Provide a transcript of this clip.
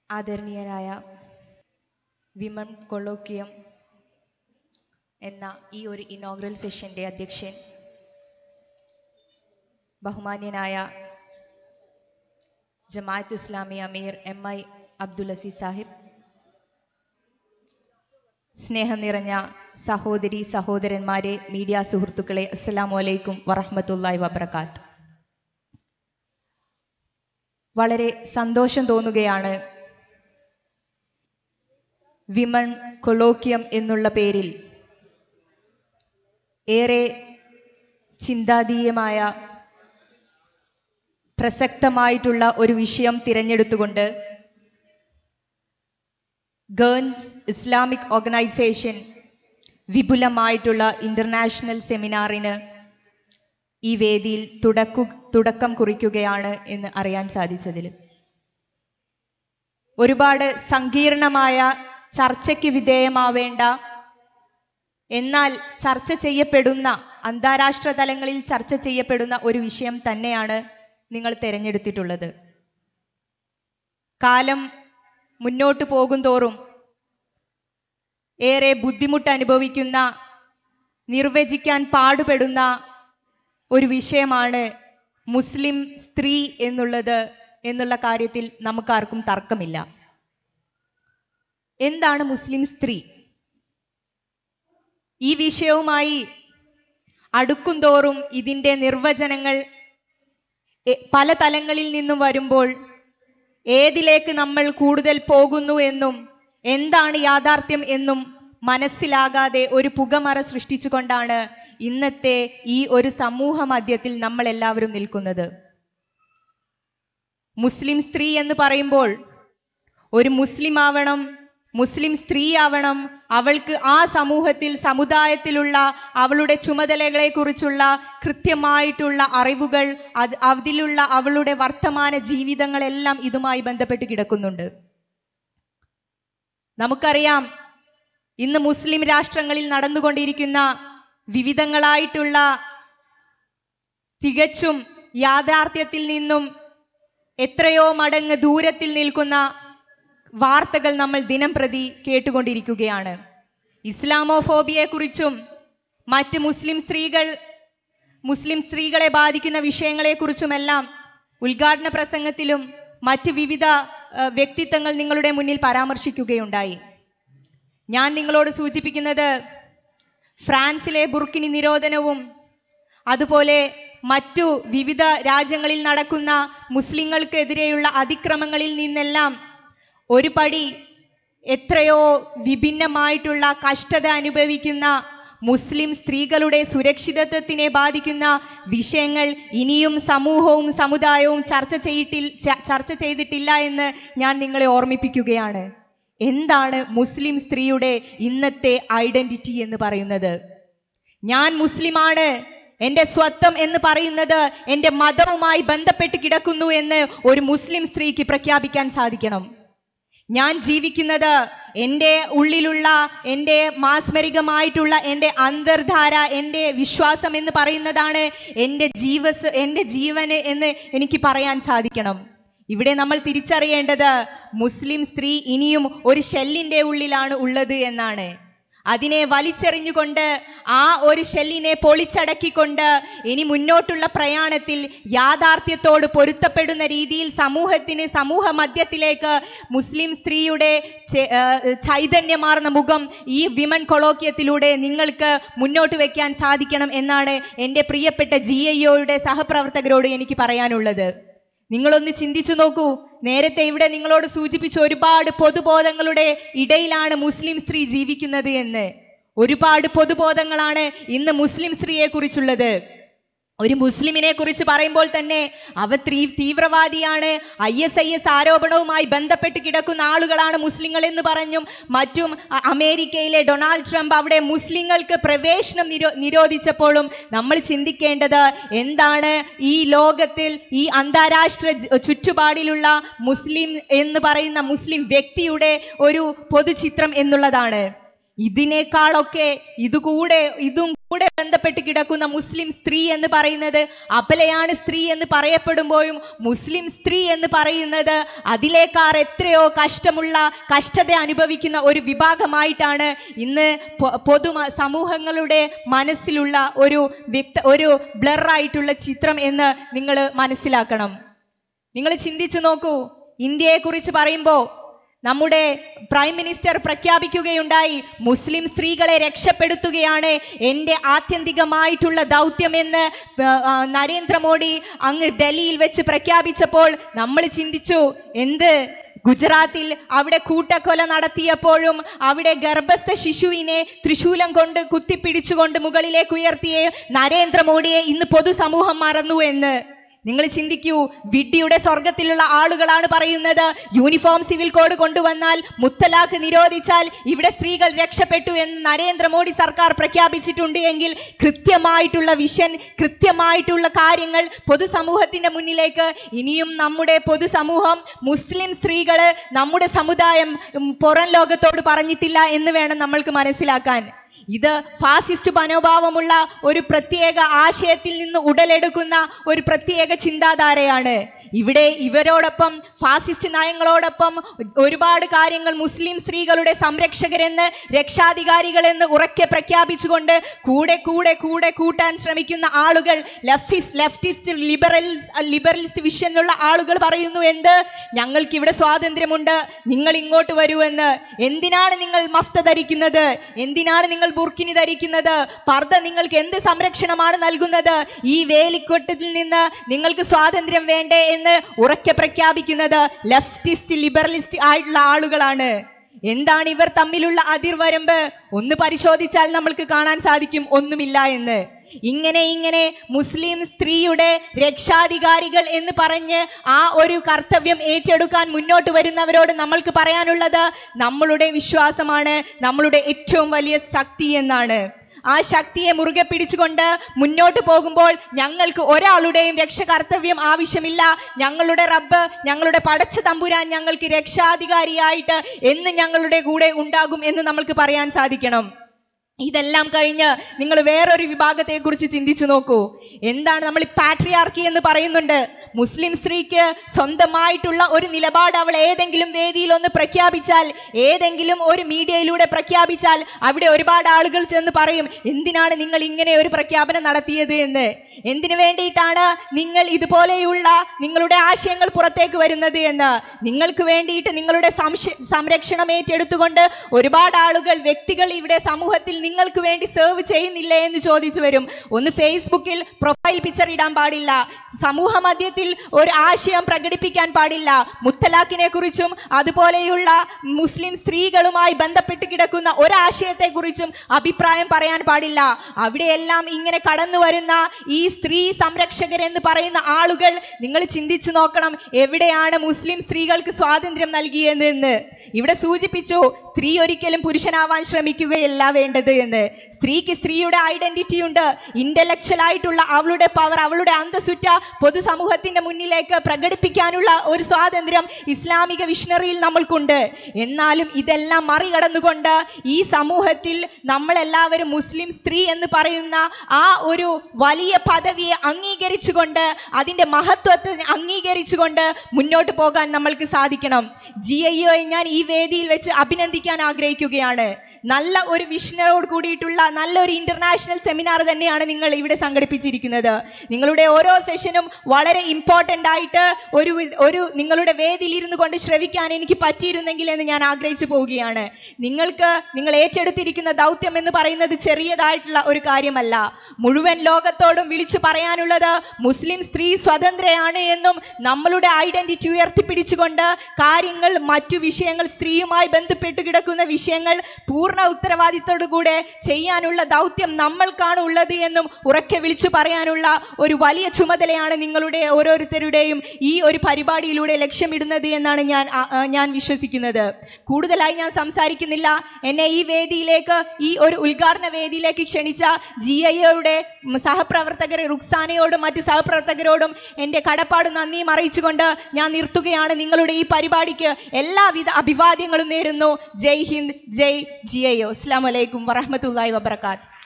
ആദരണീയനായ women colloquium എന്ന ഈ ഒരു ഇനോഗ്രൽ സെഷന്റെ അധ്യക്ഷൻ ബഹുമാന്യനായ ജമാഅത്ത് ഇസ്ലാമി അമീർ എം ഐ അബ്ദുൽ അസീസ് സാഹിബ് സ്നേഹം നിറഞ്ഞ സഹോദരി സഹോദരന്മാരെ മീഡിയ സുഹൃത്തുക്കളെ അസ്സലാമു അലൈക്കും വറഹ്മത്തുള്ളാഹി വബർക്കാത്ത് വളരെ സന്തോഷം തോന്നുകയാണ് വിമൺ കൊളോക്കിയം എന്നുള്ള പേരിൽ ഏറെ ചിന്താതീയമായ പ്രസക്തമായിട്ടുള്ള ഒരു വിഷയം തിരഞ്ഞെടുത്തുകൊണ്ട് ഗേൺസ് ഇസ്ലാമിക് ഓർഗനൈസേഷൻ വിപുലമായിട്ടുള്ള ഇന്റർനാഷണൽ സെമിനാറിന് ഈ വേദിയിൽ തുടക്കു തുടക്കം കുറിക്കുകയാണ് എന്ന് അറിയാൻ സാധിച്ചതിൽ ഒരുപാട് സങ്കീർണമായ ചർച്ചയ്ക്ക് വിധേയമാവേണ്ട എന്നാൽ ചർച്ച ചെയ്യപ്പെടുന്ന അന്താരാഷ്ട്ര തലങ്ങളിൽ ചർച്ച ചെയ്യപ്പെടുന്ന ഒരു വിഷയം തന്നെയാണ് നിങ്ങൾ തിരഞ്ഞെടുത്തിട്ടുള്ളത് കാലം മുന്നോട്ട് പോകും തോറും ഏറെ ബുദ്ധിമുട്ട് അനുഭവിക്കുന്ന നിർവചിക്കാൻ പാടുപെടുന്ന ഒരു വിഷയമാണ് മുസ്ലിം സ്ത്രീ എന്നുള്ളത് എന്നുള്ള കാര്യത്തിൽ നമുക്കാർക്കും തർക്കമില്ല എന്താണ് മുസ്ലിം സ്ത്രീ ഈ വിഷയവുമായി അടുക്കും തോറും ഇതിൻ്റെ നിർവചനങ്ങൾ എ- പല തലങ്ങളിൽ നിന്നും വരുമ്പോൾ ഏതിലേക്ക് നമ്മൾ കൂടുതൽ പോകുന്നു എന്നും എന്താണ് യാഥാർത്ഥ്യം എന്നും മനസ്സിലാകാതെ ഒരു പുകമറ സൃഷ്ടിച്ചുകൊണ്ടാണ് ഇന്നത്തെ ഈ ഒരു സമൂഹ മധ്യത്തിൽ നമ്മൾ എല്ലാവരും നിൽക്കുന്നത് മുസ്ലിം സ്ത്രീ എന്ന് പറയുമ്പോൾ ഒരു മുസ്ലിം ആവണം മുസ്ലിം സ്ത്രീ ആവണം അവൾക്ക് ആ സമൂഹത്തിൽ സമുദായത്തിലുള്ള അവളുടെ ചുമതലകളെ കുറിച്ചുള്ള കൃത്യമായിട്ടുള്ള അറിവുകൾ അത് അതിലുള്ള അവളുടെ വർത്തമാന ജീവിതങ്ങളെല്ലാം ഇതുമായി ബന്ധപ്പെട്ട് കിടക്കുന്നുണ്ട് നമുക്കറിയാം ഇന്ന് മുസ്ലിം രാഷ്ട്രങ്ങളിൽ നടന്നുകൊണ്ടിരിക്കുന്ന വിവിധങ്ങളായിട്ടുള്ള തികച്ചും യാഥാർത്ഥ്യത്തിൽ നിന്നും എത്രയോ മടങ്ങ് ദൂരത്തിൽ നിൽക്കുന്ന വാർത്തകൾ നമ്മൾ ദിനം പ്രതി കേട്ടുകൊണ്ടിരിക്കുകയാണ് ഇസ്ലാമോഫോബിയെക്കുറിച്ചും മറ്റ് മുസ്ലിം സ്ത്രീകൾ മുസ്ലിം സ്ത്രീകളെ ബാധിക്കുന്ന വിഷയങ്ങളെക്കുറിച്ചുമെല്ലാം ഉദ്ഘാടന പ്രസംഗത്തിലും മറ്റ് വിവിധ ഏഹ്, വ്യക്തിത്വങ്ങൾ നിങ്ങളുടെ മുന്നിൽ പരാമർശിക്കുകയുണ്ടായി ഞാൻ നിങ്ങളോട് സൂചിപ്പിക്കുന്നത് ഫ്രാൻസിലെ ബുർക്കിനി നിരോധനവും അതുപോലെ മറ്റു വിവിധ രാജ്യങ്ങളിൽ നടക്കുന്ന മുസ്ലിങ്ങൾക്കെതിരെയുള്ള അതിക്രമങ്ങളിൽ നിന്നെല്ലാം ഒരു പടി എത്രയോ വിഭിന്നമായിട്ടുള്ള കഷ്ടത അനുഭവിക്കുന്ന മുസ്ലിം സ്ത്രീകളുടെ സുരക്ഷിതത്വത്തിനെ ബാധിക്കുന്ന വിഷയങ്ങൾ ഇനിയും സമൂഹവും സമുദായവും ചർച്ച ചെയ്തിട്ടിൽ ച- ചർച്ച ചെയ്തിട്ടില്ല എന്ന് ഞാൻ നിങ്ങളെ ഓർമ്മിപ്പിക്കുകയാണ് എന്താണ് മുസ്ലിം സ്ത്രീയുടെ ഇന്നത്തെ ഐഡന്റിറ്റി എന്ന് പറയുന്നത് ഞാൻ മുസ്ലിമാണ് എന്റെ സ്വത്വം എന്ന് പറയുന്നത് എന്റെ മതവുമായി ബന്ധപ്പെട്ട് കിടക്കുന്നു എന്ന് ഒരു മുസ്ലിം സ്ത്രീക്ക് പ്രഖ്യാപിക്കാൻ സാധിക്കണം ഞാൻ ജീവിക്കുന്നത് എൻ്റെ ഉള്ളിലുള്ള എൻ്റെ മാസ്മരികമായിട്ടുള്ള എൻ്റെ അന്തർധാര എൻ്റെ വിശ്വാസം എന്ന് പറയുന്നതാണ് എൻ്റെ ജീവസ് എൻ്റെ ജീവന് എന്ന് എനിക്ക് പറയാൻ സാധിക്കണം ഇവിടെ നമ്മൾ തിരിച്ചറിയേണ്ടത് മുസ്ലിം സ്ത്രീ ഇനിയും ഒരു ഷെല്ലിന്റെ ഉള്ളിലാണ് ഉള്ളത് എന്നാണ് അതിനെ വലിച്ചെറിഞ്ഞുകൊണ്ട് ആ ഒരു ഷെല്ലിനെ പൊളിച്ചടക്കിക്കൊണ്ട് ഇനി മുന്നോട്ടുള്ള പ്രയാണത്തിൽ യാഥാർത്ഥ്യത്തോട് പൊരുത്തപ്പെടുന്ന രീതിയിൽ സമൂഹത്തിന് സമൂഹ മധ്യത്തിലേക്ക് മുസ്ലിം സ്ത്രീയുടെ ചെ- ആ, ചൈതന്യമാർന്ന മുഖം ഈ വിമൻ കൊളോക്കിയത്തിലൂടെ നിങ്ങൾക്ക് മുന്നോട്ട് വെക്കാൻ സാധിക്കണം എന്നാണ് എൻ്റെ പ്രിയപ്പെട്ട ജി ഐ ഒയുടെ സഹപ്രവർത്തകരോട് എനിക്ക് പറയാനുള്ളത് നിങ്ങളൊന്ന് ചിന്തിച്ചു നോക്കൂ നേരത്തെ ഇവിടെ നിങ്ങളോട് സൂചിപ്പിച്ച ഒരുപാട് പൊതുബോധങ്ങളുടെ ഇടയിലാണ് മുസ്ലിം സ്ത്രീ ജീവിക്കുന്നത് എന്ന് ഒരുപാട് പൊതുബോധങ്ങളാണ് ഇന്ന് മുസ്ലിം സ്ത്രീയെ കുറിച്ചുള്ളത് ഒരു മുസ്ലിമിനെ കുറിച്ച് പറയുമ്പോൾ തന്നെ അവ തീ തീവ്രവാദിയാണ് ഐ എസ് ഐ എസ് ആരോപണവുമായി ബന്ധപ്പെട്ട് കിടക്കുന്ന ആളുകളാണ് മുസ്ലിങ്ങൾ എന്ന് പറഞ്ഞും മറ്റും അ- അമേരിക്കയിലെ ഡൊണാൾഡ് ട്രംപ് അവിടെ മുസ്ലിങ്ങൾക്ക് പ്രവേശനം നിരോ നിരോധിച്ചപ്പോഴും നമ്മൾ ചിന്തിക്കേണ്ടത് എന്താണ് ഈ ലോകത്തിൽ ഈ അന്താരാഷ്ട്ര ജ- ചുറ്റുപാടിലുള്ള മുസ്ലിം എന്ന് പറയുന്ന മുസ്ലിം വ്യക്തിയുടെ ഒരു പൊതുചിത്രം എന്നുള്ളതാണ് ഇതിനേക്കാളൊക്കെ ഇതുകൂടെ ഇതും കൂടെ ബന്ധപ്പെട്ട് കിടക്കുന്ന മുസ്ലിം സ്ത്രീ എന്ന് പറയുന്നത് അബലയാണ് സ്ത്രീ എന്ന് പറയപ്പെടുമ്പോഴും മുസ്ലിം സ്ത്രീ എന്ന് പറയുന്നത് അതിലേക്കാർ എത്രയോ കഷ്ടമുള്ള കഷ്ടത അനുഭവിക്കുന്ന ഒരു വിഭാഗമായിട്ടാണ് ഇന്ന് പൊ- പൊതു മ- സമൂഹങ്ങളുടെ മനസ്സിലുള്ള ഒരു വ്യക്ത ഒരു ബ്ലറായിട്ടുള്ള ചിത്രം എന്ന് നിങ്ങൾ മനസ്സിലാക്കണം നിങ്ങൾ ചിന്തിച്ചു നോക്കൂ ഇന്ത്യയെക്കുറിച്ച് പറയുമ്പോൾ നമ്മുടെ പ്രൈം മിനിസ്റ്റർ പ്രഖ്യാപിക്കുകയുണ്ടായി മുസ്ലിം സ്ത്രീകളെ രക്ഷപ്പെടുത്തുകയാണ് എൻ്റെ ആത്യന്തികമായിട്ടുള്ള ദൗത്യമെന്ന് ആ, ആ, നരേന്ദ്രമോദി അങ്ങ് ഡൽഹിയിൽ വെച്ച് പ്രഖ്യാപിച്ചപ്പോൾ നമ്മൾ ചിന്തിച്ചു എന്ത് ഗുജറാത്തിൽ അവിടെ കൂട്ടക്കൊല നടത്തിയപ്പോഴും അവിടെ ഗർഭസ്ഥ ശിശുവിനെ തൃശൂലം കൊണ്ട് കുത്തിപ്പിടിച്ചുകൊണ്ട് മുകളിലേക്ക് ഉയർത്തിയ നരേന്ദ്രമോദിയെ ഇന്ന് പൊതുസമൂഹം മറന്നു എന്ന് നിങ്ങൾ ചിന്തിക്കൂ വിഡ്ഢിയുടെ സ്വർഗത്തിലുള്ള ആളുകളാണ് പറയുന്നത് യൂണിഫോം സിവിൽ കോഡ് കൊണ്ടുവന്നാൽ മുത്തലാഖ് നിരോധിച്ചാൽ ഇവിടെ സ്ത്രീകൾ രക്ഷപ്പെട്ടു എന്ന് നരേന്ദ്രമോദി സർക്കാർ പ്രഖ്യാപിച്ചിട്ടുണ്ട് എങ്കിൽ കൃത്യമായിട്ടുള്ള വിഷൻ കൃത്യമായിട്ടുള്ള കാര്യങ്ങൾ പൊതുസമൂഹത്തിന്റെ മുന്നിലേക്ക് ഇനിയും നമ്മുടെ പൊതുസമൂഹം മുസ്ലിം സ്ത്രീകള് നമ്മുടെ സമുദായം ഉം, പുറം ലോകത്തോട് പറഞ്ഞിട്ടില്ല എന്ന് വേണം നമ്മൾക്ക് മനസ്സിലാക്കാൻ ഇത് ഫാസിസ്റ്റ് മനോഭാവമുള്ള ഒരു പ്രത്യേക ആശയത്തിൽ നിന്ന് ഉടലെടുക്കുന്ന ഒരു പ്രത്യേക ചിന്താധാരയാണ് ഇവിടെ ഇവരോടൊപ്പം ഫാസിസ്റ്റ് നയങ്ങളോടൊപ്പം ഒരുപാട് കാര്യങ്ങൾ മുസ്ലിം സ്ത്രീകളുടെ സംരക്ഷകരെന്ന് രക്ഷാധികാരികളെന്ന് ഉറക്കെ പ്രഖ്യാപിച്ചുകൊണ്ട് കൂടെ കൂടെ കൂടെ കൂട്ടാൻ ശ്രമിക്കുന്ന ആളുകൾ ലെഫ്റ്റിസ്റ്റ് ലെഫ്റ്റിസ്റ്റ് ലിബറൽ ലിബറലിസ്റ്റ് വിഷനുള്ള ആളുകൾ പറയുന്നു എന്ത് ഞങ്ങൾക്ക് ഇവിടെ സ്വാതന്ത്ര്യമുണ്ട് നിങ്ങൾ ഇങ്ങോട്ട് വരൂ എന്ന് എന്തിനാണ് നിങ്ങൾ മഫ്ത ധരിക്കുന്നത് എന്തിനാണ് നിങ്ങൾ ബുർക്കിനി ധരിക്കുന്നത് പർദ്ദ നിങ്ങൾക്ക് എന്ത് സംരക്ഷണമാണ് നൽകുന്നത് ഈ വേലിക്കൊട്ടത്തിൽ നിന്ന് നിങ്ങൾക്ക് സ്വാതന്ത്ര്യം വേണ്ടേ എന്ന് ഉറക്കെ പ്രഖ്യാപിക്കുന്നത് ലെഫ്റ്റിസ്റ്റ് ലിബറലിസ്റ്റ് ആയിട്ടുള്ള ആളുകളാണ് എന്താണ് ഇവർ തമ്മിലുള്ള അതിർവരമ്പ് ഒന്ന് പരിശോധിച്ചാൽ നമ്മൾക്ക് കാണാൻ സാധിക്കും ഒന്നുമില്ല എന്ന് ഇങ്ങനെ ഇങ്ങനെ മുസ്ലിം സ്ത്രീയുടെ രക്ഷാധികാരികൾ എന്ന് പറഞ്ഞ് ആ ഒരു കർത്തവ്യം ഏറ്റെടുക്കാൻ മുന്നോട്ട് വരുന്നവരോട് നമ്മൾക്ക് പറയാനുള്ളത് നമ്മളുടെ വിശ്വാസമാണ് നമ്മളുടെ ഏറ്റവും വലിയ ശക്തി എന്നാണ് ആ ശക്തിയെ മുറുകെ പിടിച്ചുകൊണ്ട് മുന്നോട്ട് പോകുമ്പോൾ ഞങ്ങൾക്ക് ഒരാളുടെയും രക്ഷകർത്തവ്യം ആവശ്യമില്ല ഞങ്ങളുടെ റബ്ബ് ഞങ്ങളുടെ പടച്ച തമ്പുരാൻ ഞങ്ങൾക്ക് രക്ഷാധികാരിയായിട്ട് എന്ന് ഞങ്ങളുടെ കൂടെ ഉണ്ടാകും എന്ന് നമ്മൾക്ക് പറയാൻ സാധിക്കണം ഇതെല്ലാം കഴിഞ്ഞ് നിങ്ങൾ വേറൊരു വിഭാഗത്തെ കുറിച്ച് ചിന്തിച്ചു നോക്കൂ എന്താണ് നമ്മൾ പാട്രിയാർക്കി എന്ന് പറയുന്നുണ്ട് മുസ്ലിം സ്ത്രീക്ക് സ്വന്തമായിട്ടുള്ള ഒരു നിലപാട് അവൾ ഏതെങ്കിലും വേദിയിൽ ഒന്ന് പ്രഖ്യാപിച്ചാൽ ഏതെങ്കിലും ഒരു മീഡിയയിലൂടെ പ്രഖ്യാപിച്ചാൽ അവിടെ ഒരുപാട് ആളുകൾ ചെന്ന് പറയും എന്തിനാണ് നിങ്ങൾ ഇങ്ങനെ ഒരു പ്രഖ്യാപനം നടത്തിയത് എന്ന് എന്തിനു വേണ്ടിയിട്ടാണ് നിങ്ങൾ ഇതുപോലെയുള്ള നിങ്ങളുടെ ആശയങ്ങൾ പുറത്തേക്ക് വരുന്നത് എന്ന് നിങ്ങൾക്ക് വേണ്ടിയിട്ട് നിങ്ങളുടെ സംശ- സംരക്ഷണം ഏറ്റെടുത്തുകൊണ്ട് ഒരുപാട് ആളുകൾ വ്യക്തികൾ ഇവിടെ സമൂഹത്തിൽ നിങ്ങൾക്ക് വേണ്ടി സെർവ് ചെയ്യുന്നില്ലേ എന്ന് ചോദിച്ചു വരും ഒന്ന് ഫേസ്ബുക്കിൽ പ്രൊഫൈൽ പിക്ചർ ഇടാൻ പാടില്ല സമൂഹ മധ്യത്തിൽ ഒരു ആശയം പ്രകടിപ്പിക്കാൻ പാടില്ല മുത്തലാഖിനെ കുറിച്ചും അതുപോലെയുള്ള മുസ്ലിം സ്ത്രീകളുമായി ബന്ധപ്പെട്ട് കിടക്കുന്ന ഒരാശയത്തെ കുറിച്ചും അഭിപ്രായം പറയാൻ പാടില്ല അവിടെയെല്ലാം ഇങ്ങനെ കടന്നു വരുന്ന ഈ സ്ത്രീ സംരക്ഷകരെന്ന് പറയുന്ന ആളുകൾ നിങ്ങൾ ചിന്തിച്ചു നോക്കണം എവിടെയാണ് മുസ്ലിം സ്ത്രീകൾക്ക് സ്വാതന്ത്ര്യം നൽകിയതെന്ന് ഇവിടെ സൂചിപ്പിച്ചു സ്ത്രീ ഒരിക്കലും പുരുഷനാവാൻ ശ്രമിക്കുകയല്ല വേണ്ടത് എന്ന് സ്ത്രീക്ക് സ്ത്രീയുടെ ഐഡന്റിറ്റി ഉണ്ട് ഇന്റലക്ച്വൽ ആയിട്ടുള്ള അവളുടെ പവർ അവളുടെ അന്തസ്സുറ്റ പൊതുസമൂഹത്തിന്റെ മുന്നിലേക്ക് പ്രകടിപ്പിക്കാനുള്ള ഒരു സ്വാതന്ത്ര്യം ഇസ്ലാമിക വിഷണറിയിൽ നമ്മൾക്കുണ്ട് എന്നാലും ഇതെല്ലാം മറികടന്നുകൊണ്ട് ഈ സമൂഹത്തിൽ നമ്മളെല്ലാവരും മുസ്ലിം സ്ത്രീ എന്ന് പറയുന്ന ആ ഒരു വലിയ പദവിയെ അംഗീകരിച്ചുകൊണ്ട് അതിന്റെ മഹത്വത്തെ അംഗീകരിച്ചുകൊണ്ട് മുന്നോട്ട് പോകാൻ നമ്മൾക്ക് സാധിക്കണം ജി ഐ ഞാൻ ഈ വേദിയിൽ വെച്ച് അഭിനന്ദിക്കാൻ ആഗ്രഹിക്കുകയാണ് നല്ല ഒരു വിഷനോട് കൂടിയിട്ടുള്ള നല്ലൊരു ഇന്റർനാഷണൽ സെമിനാർ തന്നെയാണ് നിങ്ങൾ ഇവിടെ സംഘടിപ്പിച്ചിരിക്കുന്നത് നിങ്ങളുടെ ഓരോ സെഷനും വളരെ ഇമ്പോർട്ടൻ്റ് ആയിട്ട് ഒരു വി- ഒരു നിങ്ങളുടെ വേദിയിൽ ഇരുന്നു കൊണ്ട് ശ്രവിക്കാൻ എനിക്ക് പറ്റിയിരുന്നെങ്കിൽ എന്ന് ഞാൻ ആഗ്രഹിച്ചു പോവുകയാണ് നിങ്ങൾക്ക് നിങ്ങൾ ഏറ്റെടുത്തിരിക്കുന്ന ദൗത്യം എന്ന് പറയുന്നത് ചെറിയതായിട്ടുള്ള ഒരു കാര്യമല്ല മുഴുവൻ ലോകത്തോടും വിളിച്ചു പറയാനുള്ളത് മുസ്ലിം സ്ത്രീ സ്വതന്ത്രയാണ് എന്നും നമ്മളുടെ ഐഡന്റിറ്റി ഉയർത്തിപ്പിടിച്ചുകൊണ്ട് കാര്യങ്ങൾ മറ്റു വിഷയങ്ങൾ സ്ത്രീയുമായി ബന്ധപ്പെട്ട് കിടക്കുന്ന വിഷയങ്ങൾ പൂർണ്ണ ഉത്തരവാദിത്തോടു കൂടെ ചെയ്യാനുള്ള ദൗത്യം നമ്മൾക്കാണ് ഉള്ളത് എന്നും ഉറക്കെ വിളിച്ചു പറയാനുള്ള ഒരു വലിയ ചുമതലയാണ് നിങ്ങളുടെ ഓരോരുത്തരുടെയും ഈ ഒരു പരിപാടിയിലൂടെ ലക്ഷ്യമിടുന്നത് എന്നാണ് ഞാൻ ആ, ആ, ഞാൻ വിശ്വസിക്കുന്നത് കൂടുതലായി ഞാൻ സംസാരിക്കുന്നില്ല എന്നെ ഈ വേദിയിലേക്ക് ഈ ഒരു ഉദ്ഘാടന വേദിയിലേക്ക് ക്ഷണിച്ച ജി ഐയുടെ സഹപ്രവർത്തകരെ റുക്സാനയോടും മറ്റ് സഹപ്രവർത്തകരോടും എൻ്റെ കടപ്പാട് നന്ദിയും അറിയിച്ചുകൊണ്ട് ഞാൻ നിർത്തുകയാണ് നിങ്ങളുടെ ഈ പരിപാടിക്ക് എല്ലാവിധ അഭിവാദ്യങ്ങളും നേരുന്നു ജയ് ഹിന്ദ് ജയ് ജി ഐ ഒ അസ്ലാം വലൈക്കും വറഹമത്തല്ലാഹി വബർക്കാത്ത്